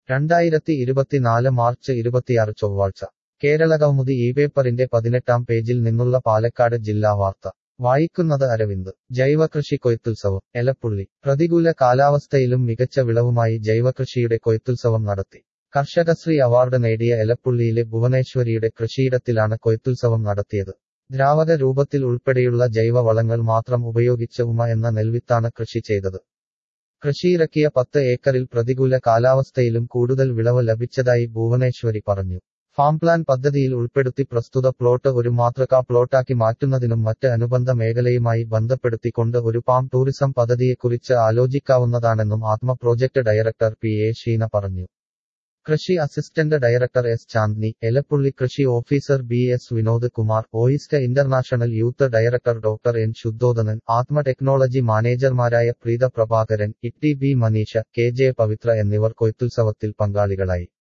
രണ്ടായിരത്തി ഇരുപത്തിനാല് മാർച്ച് ഇരുപത്തിയാറ് ചൊവ്വാഴ്ച കേരള കൗമുദി ഈ പേപ്പറിന്റെ പതിനെട്ടാം പേജിൽ നിന്നുള്ള പാലക്കാട് ജില്ലാ വാർത്ത വായിക്കുന്നത് അരവിന്ദ് ജൈവകൃഷി കൊയ്ത്തുത്സവം എലപ്പുള്ളി പ്രതികൂല കാലാവസ്ഥയിലും മികച്ച വിളവുമായി ജൈവകൃഷിയുടെ കൊയ്ത്തുത്സവം നടത്തി കർഷകശ്രീ അവാർഡ് നേടിയ എലപ്പുള്ളിയിലെ ഭുവനേശ്വരിയുടെ കൃഷിയിടത്തിലാണ് കൊയ്ത്തുത്സവം നടത്തിയത് ദ്രാവക രൂപത്തിൽ ഉൾപ്പെടെയുള്ള ജൈവ വളങ്ങൾ മാത്രം ഉപയോഗിച്ച് ഉമ എന്ന നെൽവിത്താണ് കൃഷി ചെയ്തത് കൃഷിയിറക്കിയ പത്ത് ഏക്കറിൽ പ്രതികൂല കാലാവസ്ഥയിലും കൂടുതൽ വിളവ് ലഭിച്ചതായി ഭുവനേശ്വരി പറഞ്ഞു ഫാം പ്ലാൻ പദ്ധതിയിൽ ഉൾപ്പെടുത്തി പ്രസ്തുത പ്ലോട്ട് ഒരു മാതൃകാ പ്ലോട്ടാക്കി മാറ്റുന്നതിനും മറ്റ് അനുബന്ധ മേഖലയുമായി ബന്ധപ്പെടുത്തിക്കൊണ്ട് ഒരു പാം ടൂറിസം പദ്ധതിയെക്കുറിച്ച് ആലോചിക്കാവുന്നതാണെന്നും ATMA project director P A Sheena പറഞ്ഞു കൃഷി assistant director S Chandni Elappully കൃഷി officer B S Vinod Kumar OISCA international youth director doctor N Sudhodhanan ATMA technology മാനേജർമാരായ Preetha Prabhakaran Itty B Maneesha K J Pavithra എന്നിവർ കൊയ്ത്തുത്സവത്തിൽ പങ്കാളികളായി